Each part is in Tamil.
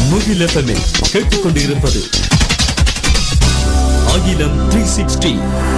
முகில் எஃப்எம்மில் கேட்டுக்கொண்டிருப்பது அகிலம் த்ரீ சிக்ஸ்டி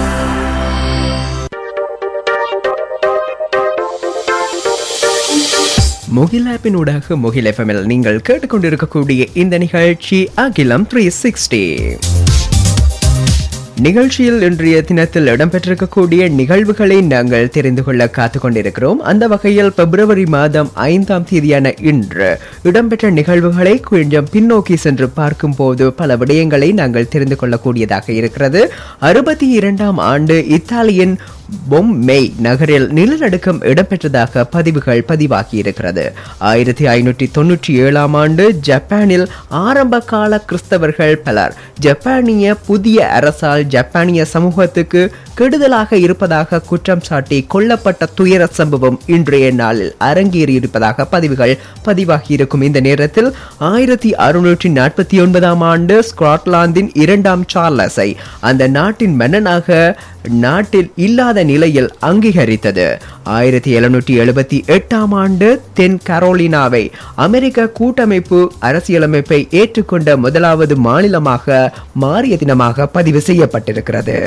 முகில் ஆப்பின் ஊடாக முகில் எஃப்எம்எல் நீங்கள் கேட்டுக்கொண்டிருக்கக்கூடிய இந்த நிகழ்ச்சி அகிலம் த்ரீ சிக்ஸ்டி நிகழ்ச்சியில் இன்றைய தினத்தில் இடம்பெற்றிருக்கக்கூடிய நிகழ்வுகளை நாங்கள் தெரிந்து கொள்ள காத்துக் கொண்டிருக்கிறோம் அந்த வகையில் பிப்ரவரி மாதம் ஐந்தாம் தேதியான இன்று இடம்பெற்ற நிகழ்வுகளை கொஞ்சம் பின்னோக்கி சென்று பார்க்கும்போது பல விடயங்களை நாங்கள் தெரிந்து கொள்ளக்கூடியதாக இருக்கிறது அறுபத்தி இரண்டாம் ஆண்டு இத்தாலியின் பொம்மெய் நகரில் நிலநடுக்கம் இடம்பெற்றதாக பதிவுகள் பதிவாகி இருக்கிறது ஆயிரத்தி ஐநூற்றி தொண்ணூற்றி ஏழாம் ஆண்டு ஜப்பானில் ஆரம்ப கால கிறிஸ்தவர்கள் பலர் ஜப்பானிய புதிய அரசால் ஜப்பானிய சமூகத்துக்கு கெடுதலாக இருப்பதாக குற்றம் சாட்டி கொல்லப்பட்ட துயர சம்பவம் இன்றைய நாளில் அரங்கேறி இருப்பதாக பதிவுகள் பதிவாகி இருக்கும் இந்த நேரத்தில் ஆயிரத்தி அறுநூற்றி நாற்பத்தி ஒன்பதாம் ஆண்டு ஸ்காட்லாந்தின் இரண்டாம் சார்லஸை அந்த நாட்டின் மன்னனாக நாட்டில் இல்லாத நிலையில் அங்கீகரித்தது ஆயிரத்தி எழுநூற்றி எழுபத்தி எட்டாம் ஆண்டு தென் கரோலினாவை அமெரிக்க கூட்டமைப்பு அரசியலமைப்பை ஏற்றுக்கொண்ட முதலாவது மாநிலமாக மாறிய தினமாக பதிவு செய்யப்பட்டிருக்கிறது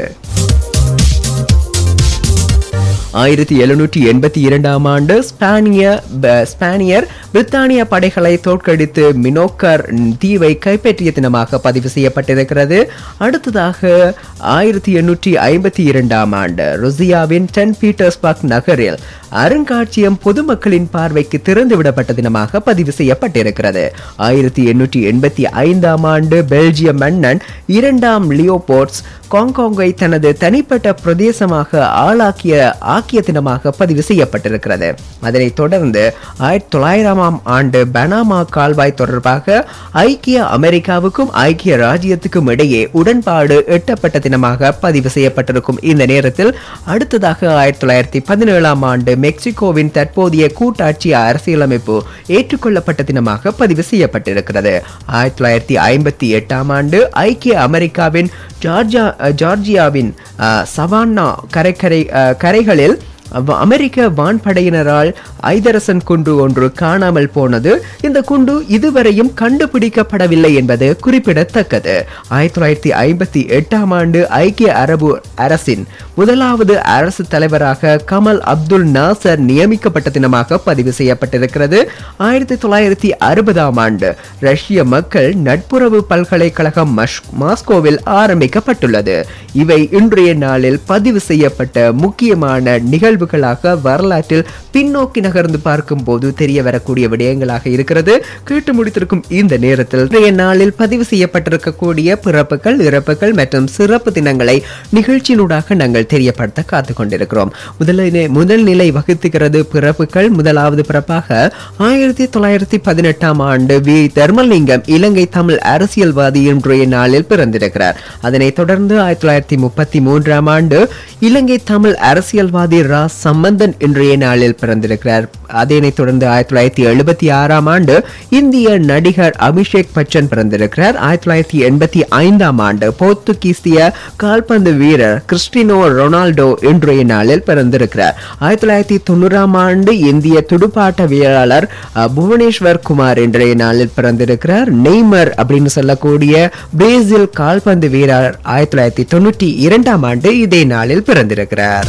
ஆயிரத்தி எழுநூற்றி எண்பத்தி இரண்டாம் ஆண்டு ஸ்பானிய ப- ஸ்பானியர் பிரித்தானிய படைகளை தோற்கடித்து மினோக்கர் தீவை கைப்பற்றிய தினமாக பதிவு செய்யப்பட்டிருக்கிறது அடுத்ததாக ஆயிரத்தி எண்ணூற்றி ஐம்பத்தி இரண்டாம் ஆண்டு ருசியாவின் டென் பீட்டர்ஸ்பர்க் நகரில் அருங்காட்சியம் பொதுமக்களின் பார்வைக்கு திறந்து விடப்பட்ட தினமாக பதிவு செய்யப்பட்டிருக்கிறது ஆயிரத்தி எண்ணூற்றி எண்பத்தி ஐந்தாம் ஆண்டு பெல்ஜிய மன்னன் இரண்டாம் லியோபோர்ட்ஸ் காங்காங்கை தனது தனிப்பட்ட பிரதேசமாக ஆளாக்கிய ஆக்கிய தினமாக பதிவு செய்யப்பட்டிருக்கிறது அதனைத் தொடர்ந்து ஆயிரத்தி தொள்ளாயிரமாம் ஆண்டு பனாமா கால்வாய் தொடர்பாக ஐக்கிய அமெரிக்காவுக்கும் ஐக்கிய ராஜ்யத்துக்கும் இடையே உடன்பாடு எட்டப்பட்ட தினமாக பதிவு செய்யப்பட்டிருக்கும் இந்த நேரத்தில் அடுத்ததாக ஆயிரத்தி தொள்ளாயிரத்தி பதினேழாம் ஆண்டு மெக்சிகோவின் தற்போதைய கூட்டாட்சி அரசியலமைப்பு ஏற்றுக்கொள்ளப்பட்ட தினமாக பதிவு செய்யப்பட்டிருக்கிறது ஆயிரத்தி தொள்ளாயிரத்தி ஐம்பத்தி எட்டாம் ஆண்டு ஐக்கிய அமெரிக்காவின் ஜார்ஜியா ஜார்ஜியாவின் அஹ், சவான்னா கரைக்கரை அஹ், கரைகளில் அவ- அமெரிக்க வான்படையினரால் ஐதரசன் குண்டு ஒன்று காணாமல் போனது இந்த குண்டு இதுவரையும் கண்டுபிடிக்கப்படவில்லை என்பது குறிப்பிடத்தக்கது ஆயிரத்தி தொள்ளாயிரத்தி ஐம்பத்தி எட்டாம் ஆண்டு ஐக்கிய அரபு அரசின் முதலாவது அரசு தலைவராக கமல் அப்துல் நாசர் நியமிக்கப்பட்ட தினமாக பதிவு செய்யப்பட்டிருக்கிறது ஆயிரத்தி தொள்ளாயிரத்தி அறுபதாம் ஆண்டு ரஷ்ய மக்கள் நட்புறவு பல்கலைக்கழகம் மஷ்- மாஸ்கோவில் ஆரம்பிக்கப்பட்டுள்ளது இவை இன்றைய நாளில் பதிவு செய்யப்பட்ட முக்கியமான நிகழ்வுகளாக வரலாற்றில் பின்னோக்கி நகர்ந்து பார்க்கும்போது தெரிய வரக்கூடிய விடயங்களாக இருக்கிறது கேட்டு முடித்திருக்கும் இந்த நேரத்தில் இன்றைய நாளில் பதிவு செய்யப்பட்டிருக்கக்கூடிய பிறப்புகள் இறப்புகள் மற்றும் சிறப்பு தினங்களை நிகழ்ச்சியினூடாக நாங்கள் தெரியப்படுத்த காத்துக் கொண்டிருக்கிறோம் முதலிலே முதல் நிலை வகுத்துகிறது பிறப்புகள் முதலாவது பிறப்பாக ஆயிரத்தி தொள்ளாயிரத்தி பதினெட்டாம் ஆண்டு வி தர்மலிங்கம் இலங்கை தமிழ் அரசியல்வாதி இன்றைய நாளில் பிறந்திருக்கிறார் அதனைத் தொடர்ந்து ஆயிரத்தி தொள்ளாயிரத்தி முப்பத்தி மூன்றாம் ஆண்டு இலங்கை தமிழ் அரசியல்வாதி ரா சம்பந்தன் இன்றைய நாளில் பிறந்திருக்கிறார் அதனைத் தொடர்ந்து ஆயிரத்தி தொள்ளாயிரத்தி எழுபத்தி ஆறாம் ஆண்டு இந்திய நடிகர் அபிஷேக் பச்சன் பிறந்திருக்கிறார் ஆயிரத்தி தொள்ளாயிரத்தி எண்பத்தி ஐந்தாம் ஆண்டு போர்த்துகீசிய கால்பந்து வீரர் கிறிஸ்டினோ ரொனால்டோ இன்றைய நாளில் பிறந்திருக்கிறார் ஆயிரத்தி தொள்ளாயிரத்தி தொண்ணூறாம் ஆண்டு இந்திய துடுப்பாட்ட வீரர் அஹ், புவனேஸ்வர் குமார் இன்றைய நாளில் பிறந்திருக்கிறார் நெய்மர் அப்படின்னு சொல்லக்கூடிய பிரேசில் கால்பந்து வீரர் ஆயிரத்தி தொள்ளாயிரத்தி தொண்ணூற்றி இரண்டாம் ஆண்டு இதே நாளில் பிறந்திருக்கிறார்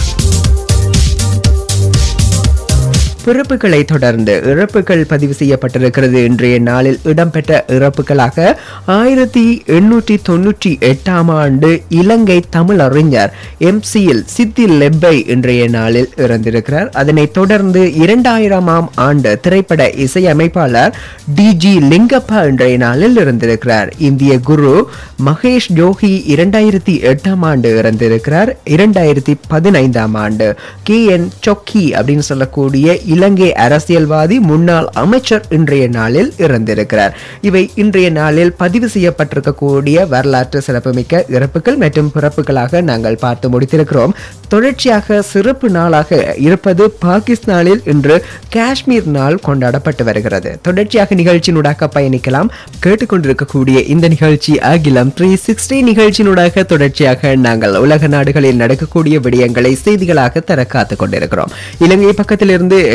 பிறப்புகளை தொடர்ந்து இறப்புகள் பதிவு செய்யப்பட்டிருக்கிறது இன்றைய நாளில் இடம்பெற்ற இறப்புகளாக ஆயிரத்தி எண்ணூற்றி தொண்ணூற்றி எட்டாம் ஆண்டு இலங்கை தமிழ் அறிஞர் எம்சியில் சித்தி லெப்பை இன்றைய நாளில் இறந்திருக்கிறார் அதனைத் தொடர்ந்து இரண்டாயிரமாம் ஆண்டு திரைப்பட இசையமைப்பாளர் டிஜி லிங்கப்பா இன்றைய நாளில் இருந்திருக்கிறார் இந்திய குரு மகேஷ் ஜோகி இரண்டாயிரத்தி எட்டாம் ஆண்டு இறந்திருக்கிறார் இரண்டாயிரத்தி பதினைந்தாம் ஆண்டு கே என் சொக்கி அப்படின்னு சொல்லக்கூடிய இலங்கை அரசியல்வாதி முன்னாள் அமைச்சர் இன்றைய நாளில் இறந்திருக்கிறார் இவை இன்றைய நாளில் பதிவு செய்யப்பட்டிருக்கக்கூடிய வரலாற்று சிறப்புமிக்க இறப்புகள் மற்றும் பிறப்புகளாக நாங்கள் பார்த்து முடித்திருக்கிறோம் தொடர்ச்சியாக சிறப்பு நாளாக இருப்பது பாகிஸ்தானில் இன்று காஷ்மீர் நாள் கொண்டாடப்பட்டு வருகிறது தொடர்ச்சியாக நிகழ்ச்சியினூடாக பயணிக்கலாம் கேட்டுக்கொண்டிருக்கக்கூடிய இந்த நிகழ்ச்சி அகிலம் த்ரீ சிக்ஸ்டி நிகழ்ச்சியினூடாக தொடர்ச்சியாக நாங்கள் உலக நாடுகளில் நடக்கக்கூடிய விடயங்களை செய்திகளாக தர காத்துக் கொண்டிருக்கிறோம் இலங்கை பக்கத்திலிருந்து எங்கள்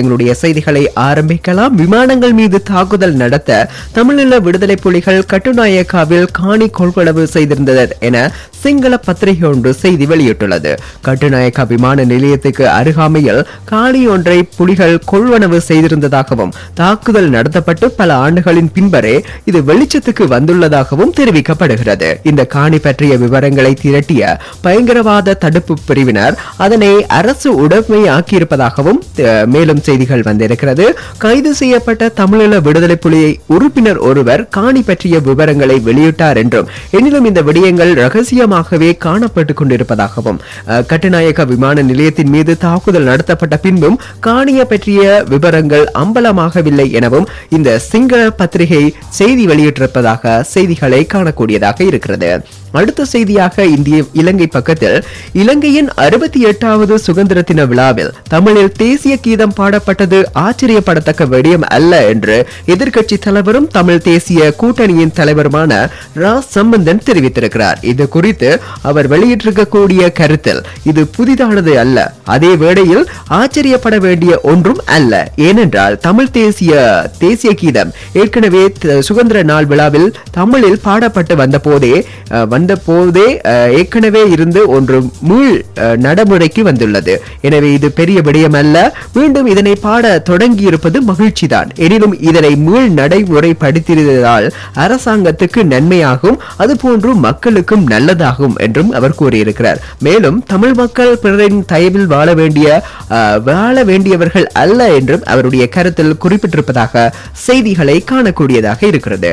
எங்களுடைய செய்திகளை ஆரம்பிக்கலாம் விமானங்கள் மீது தாக்குதல் நடத்த தமிழீழ விடுதலை புலிகள் கட்டுநாயக்காவில் காணி கொள்வனவு செய்திருந்தனர் என சிங்கள பத்திரிகை ஒன்று செய்தி வெளியிட்டுள்ளது கட்டுநாயக்கா விமான நிலையத்துக்கு அருகாமையில் காணி ஒன்றை புலிகள் கொள்வனவு செய்திருந்ததாகவும் தாக்குதல் நடத்தப்பட்டு பல ஆண்டுகளின் பின்பரே இது வெளிச்சத்துக்கு வந்துள்ளதாகவும் தெரிவிக்கப்படுகிறது இந்த காணி பற்றிய விவரங்களை திரட்டிய பயங்கரவாத தடுப்பு பிரிவினர் அதனை அரசு உடைமையாக்கியிருப்பதாகவும் அஹ், மேலும் செய்திகள் வந்திருக்கிறது கைது செய்யப்பட்ட தமிழீழ விடுதலை புலியை உறுப்பினர் ஒருவர் காணி பற்றிய விவரங்களை வெளியிட்டார் என்றும் எனினும் இந்த விடயங்கள் ரகசியமாகவே காணப்பட்டுக் கொண்டிருப்பதாகவும் அஹ், கட்டுநாயக்க விமான நிலையத்தின் மீது தாக்குதல் நடத்தப்பட்ட பின்பும் காணிய பற்றிய விவரங்கள் அம்பலமாகவில்லை எனவும் இந்த சிங்கள பத்திரிகை செய்தி வெளியிட்டிருப்பதாக செய்திகளை காணக்கூடியதாக இருக்கிறது அடுத்த செய்தியாக இந்திய இலங்கை பக்கத்தில் இலங்கையின் அறுபத்தி எட்டாவது சுதந்திர தின விழாவில் தமிழில் தேசிய கீதம் பாடப்பட்டது ஆச்சரியப்படத்தக்க விடயம் அல்ல என்று எதிர்க்கட்சி தலைவரும் தமிழ் தேசிய கூட்டணியின் தலைவருமான ரா சம்பந்தன் தெரிவித்திருக்கிறார் இது குறித்து அவர் வெளியிட்டிருக்கக்கூடிய கருத்தில் இது புதிதானது அல்ல அதே வேளையில் ஆச்சரியப்பட வேண்டிய ஒன்றும் அல்ல ஏனென்றால் தமிழ் தேசிய தேசிய கீதம் ஏற்கனவே த- சுதந்திர நாள் விழாவில் தமிழில் பாடப்பட்டு வந்த போதே அஹ், வந்த போதே அஹ், ஏற்கனவே இருந்து ஒன்று மீள் அஹ், நடைமுறைக்கு வந்துள்ளது எனவே இது பெரிய விடயம் அல்ல மீண்டும் இதனை பாட தொடங்கி இருப்பது மகிழ்ச்சிதான் எனினும் இதனை மீள் நடைமுறைப்படுத்தியதால் அரசாங்கத்துக்கு நன்மையாகும் அதுபோன்று மக்களுக்கும் நல்லதாகும் என்றும் அவர் கூறியிருக்கிறார் மேலும் தமிழ் மக்கள் பிறரின் தயவில் வாழ வேண்டிய அஹ், வாழ வேண்டியவர்கள் அல்ல என்றும் அவருடைய கருத்தில் குறிப்பிட்டிருப்பதாக செய்திகளை காணக்கூடியதாக இருக்கிறது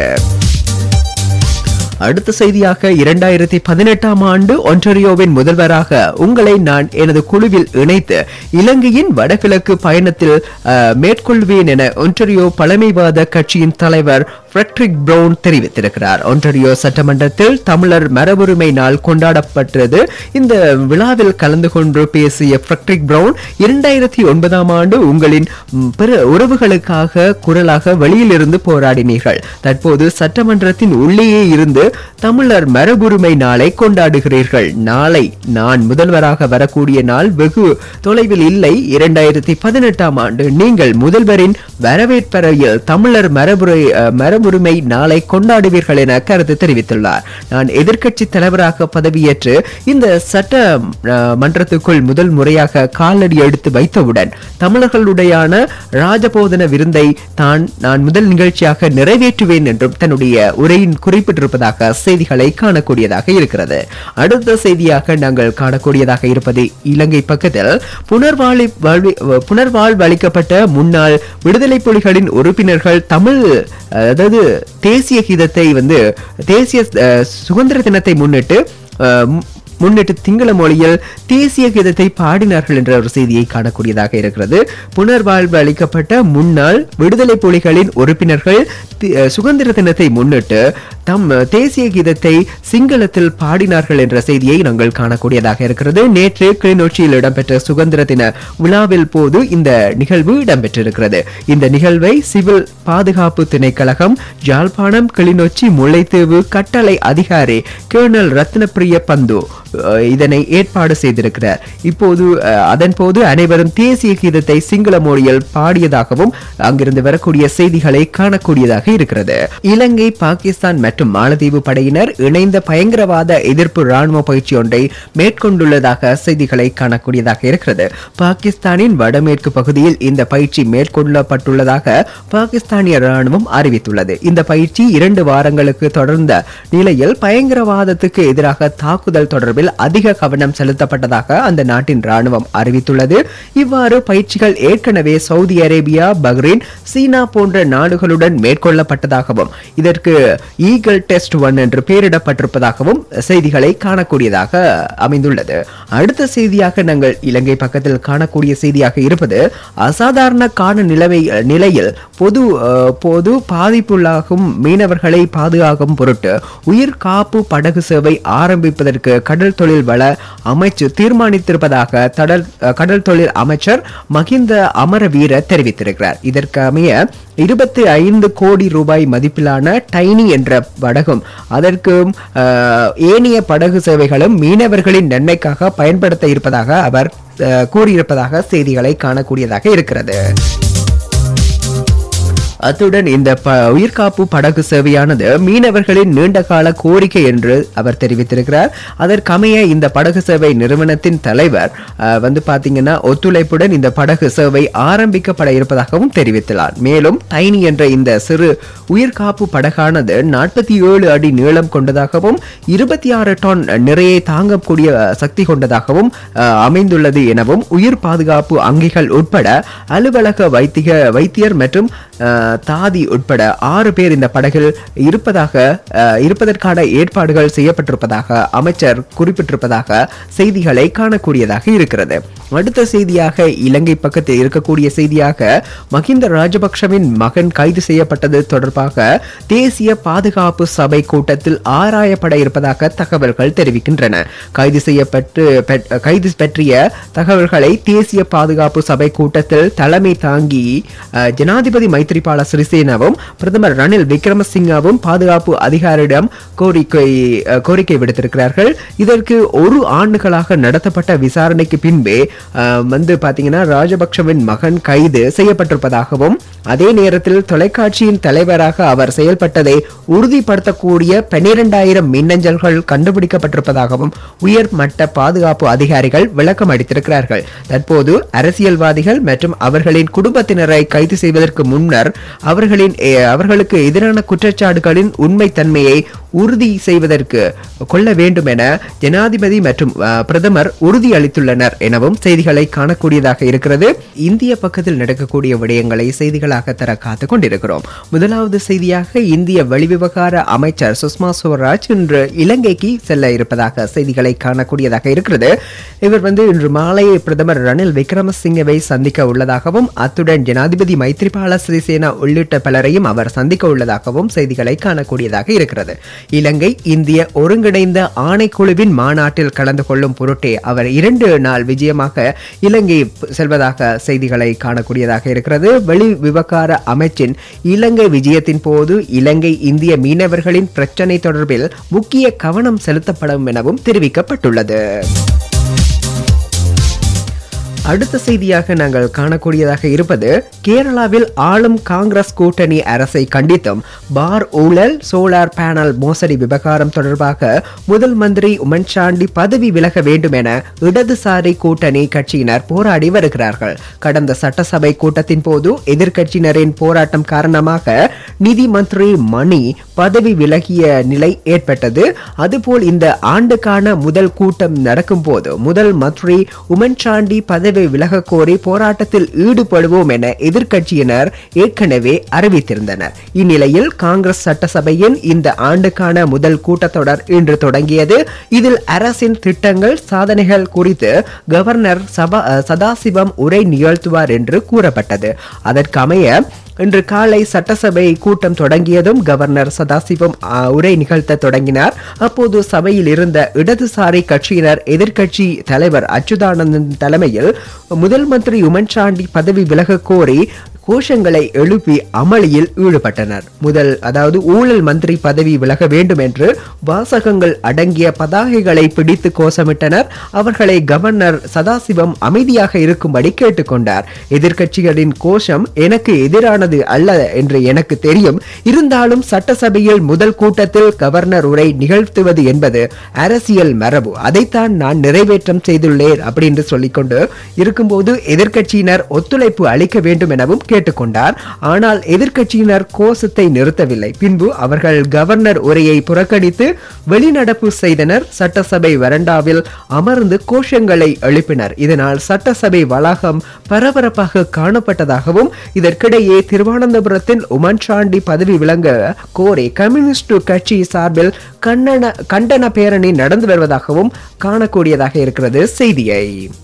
அடுத்த செய்தியாக இரண்டாயிரத்தி பதினெட்டாம் ஆண்டு ஒன்டாரியோவின் முதல்வராக உங்களை நான் எனது குழுவில் இணைத்து இலங்கையின் வடகிழக்கு பயணத்தில் அஹ், மேற்கொள்வேன் என ஒன்டாரியோ பழமைவாத கட்சியின் தலைவர் ஃப்ரெட்ரிக் பிரவுன் தெரிவித்திருக்கிறார் ஒன்டாரியோ சட்டமன்றத்தில் தமிழர் மரபுரிமை நாள் கொண்டாடப்பட்டது இந்த விழாவில் கலந்து கொண்டு பேசிய ஃப்ரெட்ரிக் பிரவுன் இரண்டாயிரத்தி ஒன்பதாம் ஆண்டு உங்களின் ம், பிற உறவுகளுக்காக குரலாக வெளியிலிருந்து போராடினீர்கள் தற்போது சட்டமன்றத்தின் உள்ளேயே இருந்து தமிழர் மரபுரிமை நாளை கொண்டாடுகிறீர்கள் நாளை நான் முதல்வராக வரக்கூடிய நாள் வெகு தொலைவில் இல்லை இரண்டாயிரத்தி பதினெட்டாம் ஆண்டு நீங்கள் முதல்வரின் வரவேற்பறையில் தமிழர் மரபுரை அஹ், மரபுரிமை நாளை கொண்டாடுவீர்கள் என கருத்து தெரிவித்துள்ளார் நான் எதிர்க்கட்சி தலைவராக பதவியேற்று இந்த சட்ட அஹ், மன்றத்துக்குள் முதல் முறையாக காலடி எடுத்து வைத்தவுடன் தமிழர்களுடையான ராஜபோதன விருந்தை தான் நான் முதல் நிகழ்ச்சியாக நிறைவேற்றுவேன் என்றும் தன்னுடைய உரையின் குறிப்பிட்டிருப்பதாக செய்திகளை காணக்கூடியதாக இருக்கிறது அடுத்த செய்தியாக நாங்கள் காணக்கூடியதாக இருப்பது இலங்கை பக்கத்தில் புனர்வாழி வாழ்வி- புனர்வாழ்வு அளிக்கப்பட்ட முன்னாள் விடுதலை புலிகளின் உறுப்பினர்கள் தமிழ் அதாவது தேசிய கீதத்தை வந்து தேசிய அஹ், சுதந்திர தினத்தை முன்னிட்டு அஹ், மு- முன்னிட்டு திங்கள மொழியில் தேசிய கீதத்தை பாடினார்கள் என்ற ஒரு செய்தியை காணக்கூடியதாக இருக்கிறது புனர்வாழ்வு அளிக்கப்பட்ட முன்னாள் விடுதலை புலிகளின் உறுப்பினர்கள் தி- அஹ், சுதந்திர தினத்தை முன்னிட்டு தம் அஹ், தேசிய கீதத்தை சிங்களத்தில் பாடினார்கள் என்ற செய்தியை நாங்கள் காணக்கூடியதாக இருக்கிறது நேற்று கிளிநொச்சியில் இடம்பெற்ற சுதந்திர தின விழாவில் போது இந்த நிகழ்வு இடம்பெற்றிருக்கிறது இந்த நிகழ்வை சிவில் பாதுகாப்பு திணைக்களகம் ஜாழ்ப்பாணம் கிளிநொச்சி முல்லைத்தீவு கட்டளை அதிகாரி கேர்னல் ரத்னப்பிரிய பந்து அஹ், இதனை ஏற்பாடு செய்திருக்கிறார் இப்போது அஹ், அதன் போது அனைவரும் தேசிய கீதத்தை சிங்கள மொழியில் பாடியதாகவும் அங்கிருந்து வரக்கூடிய செய்திகளை காணக்கூடியதாக இருக்கிறது இலங்கை பாகிஸ்தான் மற்றும் மாலத்தீவு படையினர் இணைந்த பயங்கரவாத எதிர்ப்பு ராணுவ பயிற்சி ஒன்றை மேற்கொண்டுள்ளதாக செய்திகளை காணக்கூடியதாக இருக்கிறது பாகிஸ்தானின் வடமேற்கு பகுதியில் இந்த பயிற்சி மேற்கொள்ளப்பட்டுள்ளதாக பாகிஸ்தானிய ராணுவம் அறிவித்துள்ளது இந்த பயிற்சி இரண்டு வாரங்களுக்கு தொடர்ந்த நிலையில் பயங்கரவாதத்துக்கு எதிராக தாக்குதல் தொடர்பில் அதிக கவனம் செலுத்தப்பட்டதாக அந்த நாட்டின் ராணுவம் அறிவித்துள்ளது இவ்வாறு பயிற்சிகள் ஏற்கனவே சவுதி அரேபியா பஹ்ரைன் சீனா போன்ற நாடுகளுடன் மேற்கொள்ளப்பட்டதாகவும் இதற்கு ஈகல் டெஸ்ட் ஒன் என்று பெயரிடப்பட்டிருப்பதாகவும் செய்திகளை காணக்கூடியதாக அமைந்துள்ளது அடுத்த செய்தியாக நாங்கள் இலங்கை பக்கத்தில் காணக்கூடிய செய்தியாக இருப்பது அசாதாரண கால நிலவை நிலையில் பொது அஹ், பொது பாதிப்புள்ளாகும் மீனவர்களை பாதுகாக்கும் பொருட்டு உயிர் காப்பு படகு சேவை ஆரம்பிப்பதற்கு கடல் தொழில் வள அமைச்சு தீர்மானித்திருப்பதாக கடல் அஹ், கடல் தொழில் அமைச்சர் மகிந்த அமரவீர தெரிவித்திருக்கிறார் இதற்கு அமைய இருபத்தி ஐந்து கோடி ரூபாய் மதிப்பிலான டைனி என்ற படகும் அதற்கும் அஹ், ஏனைய படகு சேவைகளும் மீனவர்களின் நன்மைக்காக பயன்படுத்த இருப்பதாக அவர் அஹ், கூறியிருப்பதாக செய்திகளை காணக்கூடியதாக இருக்கிறது அத்துடன் இந்த ப- உயிர்காப்பு படகு சேவையானது மீனவர்களின் நீண்டகால கோரிக்கை என்று அவர் தெரிவித்திருக்கிறார் அதற்கமைய இந்த படகு சேவை நிறுவனத்தின் தலைவர் அஹ், வந்து பாத்தீங்கன்னா ஒத்துழைப்புடன் இந்த படகு சேவை ஆரம்பிக்கப்பட இருப்பதாகவும் தெரிவித்துள்ளார் மேலும் டைனி என்ற இந்த சிறு உயிர்காப்பு படகானது நாற்பத்தி ஏழு அடி நீளம் கொண்டதாகவும் இருபத்தி ஆறு டன் நிறையை தாங்கக்கூடிய சக்தி கொண்டதாகவும் அஹ், அமைந்துள்ளது எனவும் உயிர் பாதுகாப்பு அங்கிகள் உட்பட அலுவலக வைத்திக வைத்தியர் மற்றும் அஹ், தாதி உட்பட ஆறு பேர் இந்த படகில் இருப்பதாக அஹ், இருப்பதற்கான ஏற்பாடுகள் செய்யப்பட்டிருப்பதாக அமைச்சர் குறிப்பிட்டிருப்பதாக செய்திகளை காணக்கூடியதாக இருக்கிறது அடுத்த செய்தியாக இலங்கை பக்கத்தில் இருக்கக்கூடிய செய்தியாக மஹிந்த ராஜபக்ஷவின் மகன் கைது செய்யப்பட்டது தொடர்பாக தேசிய பாதுகாப்பு சபை கூட்டத்தில் ஆராயப்பட இருப்பதாக தகவல்கள் தெரிவிக்கின்றன கைது செய்யப்பட்டு பெற்- கைது பற்றிய தகவல்களை தேசிய பாதுகாப்பு சபை கூட்டத்தில் தலைமை தாங்கி அஹ், ஜனாதிபதி மைத்ரிபால சிறிசேனாவும் பிரதமர் ரணில் விக்ரமசிங்காவும் பாதுகாப்பு அதிகாரியிடம் கோரிக்கை அஹ், கோரிக்கை விடுத்திருக்கிறார்கள் இதற்கு ஒரு ஆண்டுகளாக நடத்தப்பட்ட விசாரணைக்கு பின்பே அஹ், வந்து பாத்தீங்கன்னா ராஜபக்ஷவின் மகன் கைது செய்யப்பட்டிருப்பதாகவும் அதே நேரத்தில் தொலைக்காட்சியின் தலைவராக அவர் செயல்பட்டதை உறுதிப்படுத்தக்கூடிய பன்னிரெண்டாயிரம் மின்னஞ்சல்கள் கண்டுபிடிக்கப்பட்டிருப்பதாகவும் உயர் மட்ட பாதுகாப்பு அதிகாரிகள் விளக்கம் அளித்திருக்கிறார்கள் தற்போது அரசியல்வாதிகள் மற்றும் அவர்களின் குடும்பத்தினரை கைது செய்வதற்கு முன்னர் அவர்களின் எ- அவர்களுக்கு எதிரான குற்றச்சாட்டுகளின் உண்மைத்தன்மையை உறுதி செய்வதற்கு கொள்ள வேண்டும் என ஜனாதிபதி மற்றும் அஹ், பிரதமர் உறுதி அளித்துள்ளனர் எனவும் செய்திகளை காணக்கூடியதாக இருக்கிறது இந்திய பக்கத்தில் நடக்கக்கூடிய விடயங்களை செய்திகளாக தர காத்துக் கொண்டிருக்கிறோம் முதலாவது செய்தியாக இந்திய வெளிவிவகார அமைச்சர் சுஷ்மா சுவராஜ் இன்று இலங்கைக்கு செல்ல இருப்பதாக செய்திகளை காணக்கூடியதாக இருக்கிறது இவர் வந்து இன்று மாலை பிரதமர் ரணில் விக்ரமசிங்கவை சந்திக்க உள்ளதாகவும் அத்துடன் ஜனாதிபதி மைத்ரிபால சிறிசேனா உள்ளிட்ட பலரையும் அவர் சந்திக்க உள்ளதாகவும் செய்திகளை காணக்கூடியதாக இருக்கிறது இலங்கை இந்திய ஒருங்கிணைந்த ஆணைக்குழுவின் மாநாட்டில் கலந்து கொள்ளும் பொருட்டே அவர் இரண்டு நாள் விஜயமாக இலங்கை செல்வதாக செய்திகளை காணக்கூடியதாக இருக்கிறது வெளி விவகார அமைச்சின் இலங்கை விஜயத்தின் போது இலங்கை இந்திய மீனவர்களின் பிரச்சனை தொடர்பில் முக்கிய கவனம் செலுத்தப்படும் எனவும் தெரிவிக்கப்பட்டுள்ளது அடுத்த செய்தியாக நாங்கள் காணக்கூடியதாக இருப்பது கேரளாவில் ஆளும் காங்கிரஸ் கூட்டணி அரசை கண்டித்தும் பார் ஊழல் சோலார் பேனல் மோசடி விவகாரம் தொடர்பாக முதல் மந்திரி உமன் சாண்டி பதவி விலக வேண்டும் என இடதுசாரி கூட்டணி கட்சியினர் போராடி வருகிறார்கள் கடந்த சட்டசபை கூட்டத்தின் போது எதிர்க்கட்சியினரின் போராட்டம் காரணமாக நிதி மந்திரி மணி பதவி விலகிய நிலை ஏற்பட்டது அதுபோல் இந்த ஆண்டுக்கான முதல் கூட்டம் நடக்கும் போது முதல் மந்திரி உமன் சாண்டி பதவி விலக கோரி போராட்டத்தில் ஈடுபடுவோம் என எதிர்க்கட்சியினர் ஏற்கனவே அறிவித்திருந்தனர் இந்நிலையில் காங்கிரஸ் சட்டசபையின் இந்த ஆண்டுக்கான முதல் கூட்டத்தொடர் இன்று தொடங்கியது இதில் அரசின் திட்டங்கள் சாதனைகள் குறித்து கவர்னர் சபா சதாசிவம் உரை நிகழ்த்துவார் என்று கூறப்பட்டது அதற்கமைய இன்று காலை சட்டசபை கூட்டம் தொடங்கியதும் கவர்னர் சதாசிவம் ஆ, உரை நிகழ்த்த தொடங்கினார் அப்போது சபையில் இருந்த இடதுசாரி கட்சியினர் எதிர்க்கட்சி தலைவர் அச்சுதானந்தன் தலைமையில் முதல் மந்திரி உமன் சாண்டி பதவி விலக கோரி கோஷங்களை எழுப்பி அமளியில் ஈடுபட்டனர் முதல் அதாவது ஊழல் மந்திரி பதவி விலக வேண்டும் என்று வாசகங்கள் அடங்கிய பதாகைகளை பிடித்து கோஷமிட்டனர் அவர்களை கவர்னர் சதாசிவம் அமைதியாக இருக்கும்படி கேட்டுக்கொண்டார் எதிர்க்கட்சிகளின் கோஷம் எனக்கு எதிரானது அல்ல என்று எனக்கு தெரியும் இருந்தாலும் சட்டசபையில் முதல் கூட்டத்தில் கவர்னர் உரை நிகழ்த்துவது என்பது அரசியல் மரபு அதைத்தான் நான் நிறைவேற்றம் செய்துள்ளேன் அப்படின்னு சொல்லிக்கொண்டு இருக்கும்போது எதிர்க்கட்சியினர் ஒத்துழைப்பு அளிக்க வேண்டும் எனவும் கேட்டுக்கொண்டார் ஆனால் எதிர்க்கட்சியினர் கோஷத்தை நிறுத்தவில்லை பின்பு அவர்கள் கவர்னர் உரையை புறக்கணித்து வெளிநடப்பு செய்தனர் சட்டசபை வரண்டாவில் அமர்ந்து கோஷங்களை எழுப்பினர் இதனால் சட்டசபை வளாகம் பரபரப்பாக காணப்பட்டதாகவும் இதற்கிடையே திருவனந்தபுரத்தில் உமன் சாண்டி பதவி விளங்க கோரி கம்யூனிஸ்ட் கட்சி சார்பில் கண்டன கண்டன பேரணி நடந்து வருவதாகவும் காணக்கூடியதாக இருக்கிறது செய்தியை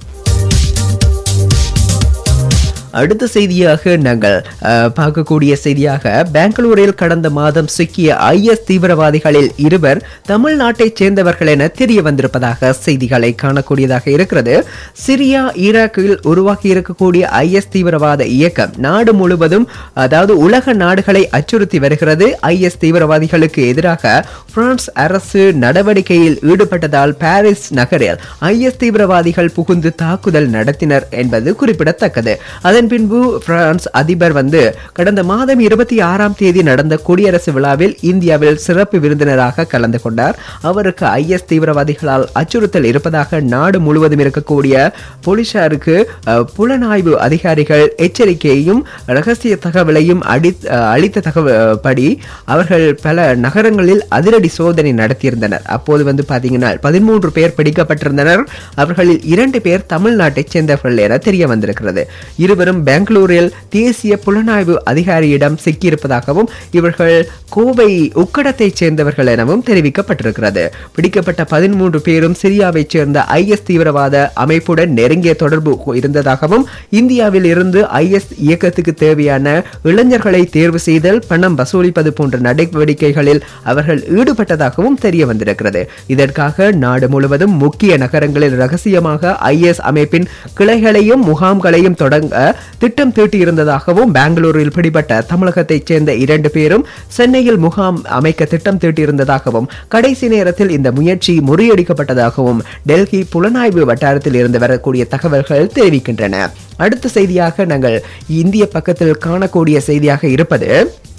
அடுத்த செய்தியாக நாங்கள் அஹ், பார்க்கக்கூடிய செய்தியாக பெங்களூரில் கடந்த மாதம் சிக்கிய ஐஎஸ் தீவிரவாதிகளில் இருவர் தமிழ்நாட்டைச் சேர்ந்தவர்கள் என தெரிய வந்திருப்பதாக செய்திகளை காணக்கூடியதாக இருக்கிறது சிரியா ஈராக்கில் உருவாக்கி இருக்கக்கூடிய ஐஎஸ் தீவிரவாத இயக்கம் நாடு முழுவதும் அதாவது உலக நாடுகளை அச்சுறுத்தி வருகிறது ஐஎஸ் தீவிரவாதிகளுக்கு எதிராக பிரான்ஸ் அரசு நடவடிக்கையில் ஈடுபட்டதால் பாரிஸ் நகரில் ஐஎஸ் தீவிரவாதிகள் புகுந்து தாக்குதல் நடத்தினர் என்பது குறிப்பிடத்தக்கது அதன் அதன் பின்பு பிரான்ஸ் அதிபர் வந்து கடந்த மாதம் இருபத்தி ஆறாம் தேதி நடந்த குடியரசு விழாவில் இந்தியாவில் சிறப்பு விருந்தினராக கலந்து கொண்டார் அவருக்கு ஐஎஸ் தீவிரவாதிகளால் அச்சுறுத்தல் இருப்பதாக நாடு முழுவதும் இருக்கக்கூடிய போலீசாருக்கு அஹ், புலனாய்வு அதிகாரிகள் எச்சரிக்கையையும் ரகசிய தகவலையும் அடி அஹ், அளித்த தகவல் படி அவர்கள் பல நகரங்களில் அதிரடி சோதனை நடத்தியிருந்தனர் அப்போது வந்து பாத்தீங்கன்னா பதிமூன்று பேர் பிடிக்கப்பட்டிருந்தனர் அவர்களில் இரண்டு பேர் தமிழ்நாட்டைச் சேர்ந்தவர்கள் என தெரிய வந்திருக்கிறது இருவரும் பெங்களூரில் தேசிய புலனாய்வு அதிகாரியிடம் சிக்கியிருப்பதாகவும் இவர்கள் கோவை உக்கடத்தைச் சேர்ந்தவர்கள் எனவும் தெரிவிக்கப்பட்டிருக்கிறது பிடிக்கப்பட்ட பதிமூன்று பேரும் சிரியாவைச் சேர்ந்த ஐஎஸ் தீவிரவாத அமைப்புடன் நெருங்கிய தொடர்பு இருந்ததாகவும் இந்தியாவில் இருந்து ஐஎஸ் இயக்கத்துக்கு தேவையான இளைஞர்களை தேர்வு செய்தல் பணம் வசூலிப்பது போன்ற நடவடிக்கைகளில் அவர்கள் ஈடுபட்டதாகவும் தெரிய வந்திருக்கிறது இதற்காக நாடு முழுவதும் முக்கிய நகரங்களில் ரகசியமாக ஐஎஸ் அமைப்பின் கிளைகளையும் முகாம்களையும் தொடங்க திட்டம் தீட்டியிருந்ததாகவும் பெங்களூரில் பிடிபட்ட தமிழகத்தைச் சேர்ந்த இரண்டு பேரும் சென்னையில் முகாம் அமைக்க திட்டம் தீட்டியிருந்ததாகவும் கடைசி நேரத்தில் இந்த முயற்சி முறியடிக்கப்பட்டதாகவும் டெல்லி புலனாய்வு வட்டாரத்தில் இருந்து வரக்கூடிய தகவல்கள் தெரிவிக்கின்றன அடுத்த செய்தியாக நாங்கள் இந்திய பக்கத்தில் காணக்கூடிய செய்தியாக இருப்பது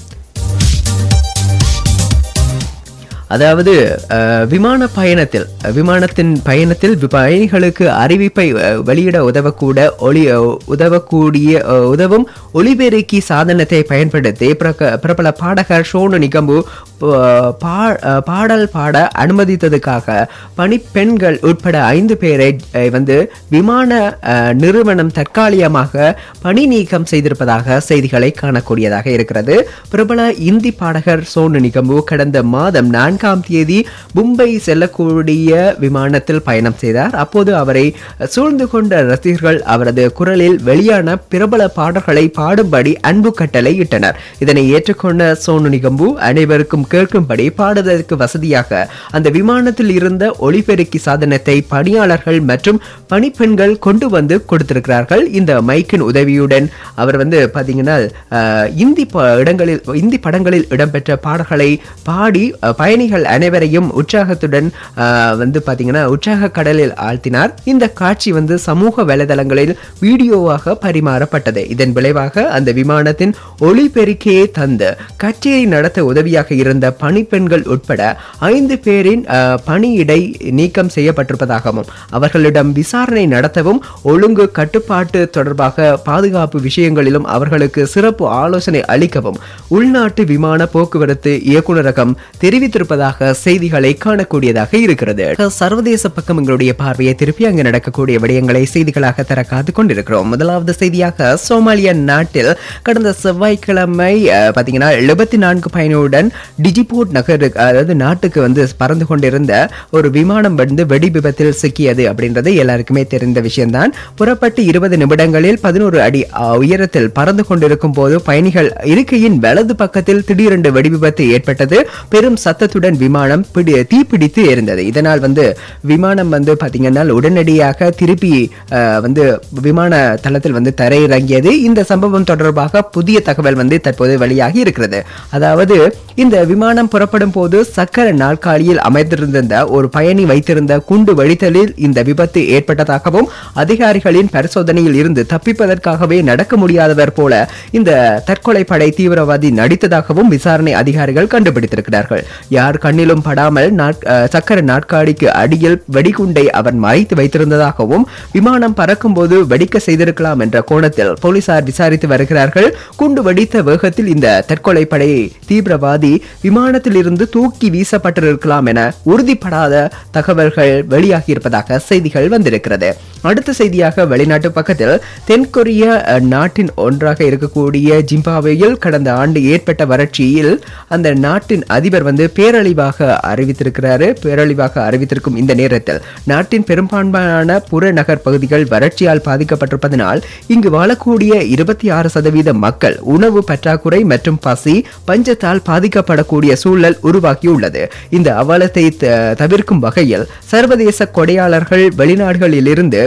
அதாவது அஹ், விமான பயணத்தில் விமானத்தின் பயணத்தில் வி- பயணிகளுக்கு அறிவிப்பை அஹ், வெளியிட உதவக்கூட ஒளி அஹ், உதவக்கூடிய அஹ், உதவும் ஒளிபெருக்கி சாதனத்தை பயன்படுத்தி பிரக- பிரபல பாடகர் ஷோனு நிகம்பு அஹ், பா- அஹ், பாடல் பாட அனுமதித்ததுக்காக பணிப்பெண்கள் உட்பட ஐந்து பேரை அஹ், வந்து விமான அஹ், நிறுவனம் தற்காலிகமாக பணி நீக்கம் செய்திருப்பதாக செய்திகளை காணக்கூடியதாக இருக்கிறது பிரபல இந்தி பாடகர் சோனு நிகம்பு கடந்த மாதம் நான்காம் தேதி மும்பை செல்லக்கூடிய விமானத்தில் பயணம் செய்தார் அப்போது அவரை சூழ்ந்து கொண்ட ரசிகர்கள் அவரது குரலில் வெளியான பிரபல பாடல்களை பாடும்படி அன்பு கட்டளை இட்டனர் இதனை ஏற்றுக்கொண்ட சோனு நிகம்பு அனைவருக்கும் கேட்கும்படி பாடுவதற்கு வசதியாக அந்த விமானத்தில் இருந்த ஒளிபெருக்கி சாதனத்தை பணியாளர்கள் மற்றும் பணிப்பெண்கள் கொண்டு வந்து கொடுத்திருக்கிறார்கள் இந்த மைக்கின் உதவியுடன் அவர் வந்து பாத்தீங்கன்னா அஹ், இந்தி ப- இடங்களில் இந்தி படங்களில் இடம்பெற்ற பாடல்களை பாடி அஹ், பயணிகள் அனைவரையும் உற்சாகத்துடன் அஹ், வந்து பாத்தீங்கன்னா உற்சாக கடலில் ஆழ்த்தினார் இந்த காட்சி வந்து சமூக வலைதளங்களில் வீடியோவாக பரிமாறப்பட்டது இதன் விளைவாக அந்த விமானத்தின் ஒளிபெருக்கியை தந்து கச்சேரி நடத்த உதவியாக இருந்த பணிப்பெண்கள் உட்பட ஐந்து பேரின் அஹ், பணியிடை நீக்கம் செய்யப்பட்டிருப்பதாகவும் அவர்களிடம் விசாரணை நடத்தவும் ஒழுங்கு கட்டுப்பாட்டு தொடர்பாக பாதுகாப்பு விஷயங்களிலும் அவர்களுக்கு சிறப்பு ஆலோசனை அளிக்கவும் உள்நாட்டு விமான போக்குவரத்து இயக்குநரகம் தெரிவித்திருப்பதாக செய்திகளை காணக்கூடியதாக இருக்கிறது சர்வதேச பக்கம் எங்களுடைய பார்வையை திருப்பி அங்கு நடக்கக்கூடிய விடயங்களை செய்திகளாக தர காத்து கொண்டிருக்கிறோம் முதலாவது செய்தியாக சோமாலியா நாட்டில் கடந்த செவ்வாய்க்கிழமை அஹ், பாத்தீங்கன்னா எழுபத்தி நான்கு பயணியுடன் டிஜிபோர்ட் நகர் அதாவது நாட்டுக்கு வந்து பறந்து கொண்டிருந்த ஒரு விமானம் வந்து வெடி விபத்தில் சிக்கியது அப்படின்றது எல்லாருக்குமே தெரிந்த விஷயம்தான் புறப்பட்டு இருபது நிமிடங்களில் பதினோரு அடி அஹ், உயரத்தில் பறந்து கொண்டிருக்கும் போது பயணிகள் இருக்கையின் வலது பக்கத்தில் திடீரென்று வெடி விபத்து ஏற்பட்டது பெரும் சத்தத்துடன் விமானம் பிடி தீப்பிடித்து எரிந்தது இதனால் வந்து விமானம் வந்து பாத்தீங்கன்னா உடனடியாக திருப்பி அஹ், வந்து விமான தளத்தில் வந்து தரையிறங்கியது இந்த சம்பவம் தொடர்பாக புதிய தகவல் வந்து தற்போது வெளியாகி இருக்கிறது அதாவது இந்த விமானம் புறப்படும் போது சக்கர நாற்காலியில் அமர்ந்திருந்த ஒரு பயணி வைத்திருந்த குண்டு வெடித்தலில் இந்த விபத்து ஏற்பட்டதாகவும் அதிகாரிகளின் பரிசோதனையில் இருந்து தப்பிப்பதற்காகவே நடக்க முடியாதவர் போல இந்த தற்கொலை படை தீவிரவாதி நடித்ததாகவும் விசாரணை அதிகாரிகள் கண்டுபிடித்திருக்கிறார்கள் யார் கண்ணிலும் படாமல் நாற்- அஹ், சக்கர நாற்காலிக்கு அடியில் வெடிகுண்டை அவன் மறைத்து வைத்திருந்ததாகவும் விமானம் பறக்கும் போது வெடிக்க செய்திருக்கலாம் என்ற கோணத்தில் போலீசார் விசாரித்து வருகிறார்கள் குண்டு வெடித்த வேகத்தில் இந்த தற்கொலை படை தீவிரவாதி விமானத்தில் இருந்து தூக்கி வீசப்பட்டிருக்கலாம் என உறுதிப்படாத தகவல்கள் வெளியாகியிருப்பதாக செய்திகள் வந்திருக்கிறது அடுத்த செய்தியாக வெளிநாட்டு பக்கத்தில் தென்கொரிய அஹ், நாட்டின் ஒன்றாக இருக்கக்கூடிய ஜிம்பாப்வேயில் கடந்த ஆண்டு ஏற்பட்ட வறட்சியில் அந்த நாட்டின் அதிபர் வந்து பேரழிவாக அறிவித்திருக்கிறாரு பேரழிவாக அறிவித்திருக்கும் இந்த நேரத்தில் நாட்டின் பெரும்பான்மையான புறநகர் பகுதிகள் வறட்சியால் பாதிக்கப்பட்டிருப்பதனால் இங்கு வாழக்கூடிய இருபத்தி ஆறு சதவீத மக்கள் உணவு பற்றாக்குறை மற்றும் பசி பஞ்சத்தால் பாதிக்கப்படக்கூடிய சூழல் உருவாகியுள்ளது இந்த அவலத்தை த- தவிர்க்கும் வகையில் சர்வதேச கொடையாளர்கள் வெளிநாடுகளில் இருந்து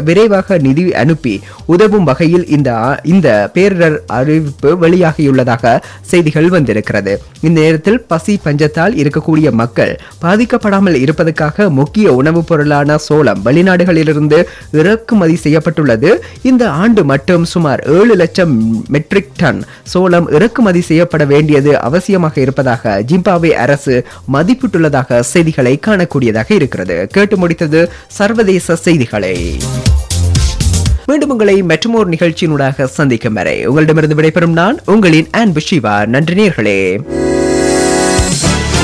விரைவாக நிதி அனுப்பி உதவும் வகையில் இந்த ஆ- இந்த பேரிடர் அறிவிப்பு வெளியாகியுள்ளதாக செய்திகள் வந்திருக்கிறது இந்த நேரத்தில் பசி பஞ்சத்தால் இருக்கக்கூடிய மக்கள் பாதிக்கப்படாமல் இருப்பதற்காக முக்கிய உணவுப் பொருளான சோளம் வெளிநாடுகளிலிருந்து இறக்குமதி செய்யப்பட்டுள்ளது இந்த ஆண்டு மட்டும் சுமார் ஏழு லட்சம் மெட்ரிக் டன் சோளம் இறக்குமதி செய்யப்பட வேண்டியது அவசியமாக இருப்பதாக ஜிம்பாப்வே அரசு மதிப்பிட்டுள்ளதாக செய்திகளை காணக்கூடியதாக இருக்கிறது கேட்டு முடித்தது சர்வதேச செய்திகளை மீண்டும் உங்களை மற்றொரு நிகழ்ச்சியினூடாக சந்திக்கும் வரை உங்களிடமிருந்து விடைபெறும் நான் உங்களின் அன்பு சிவா நன்றி நேர்களே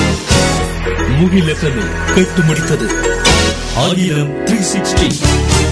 முகில் FM -இல் கேட்டு முடித்தது ஆங்கிலம் த்ரீ சிக்ஸ்டி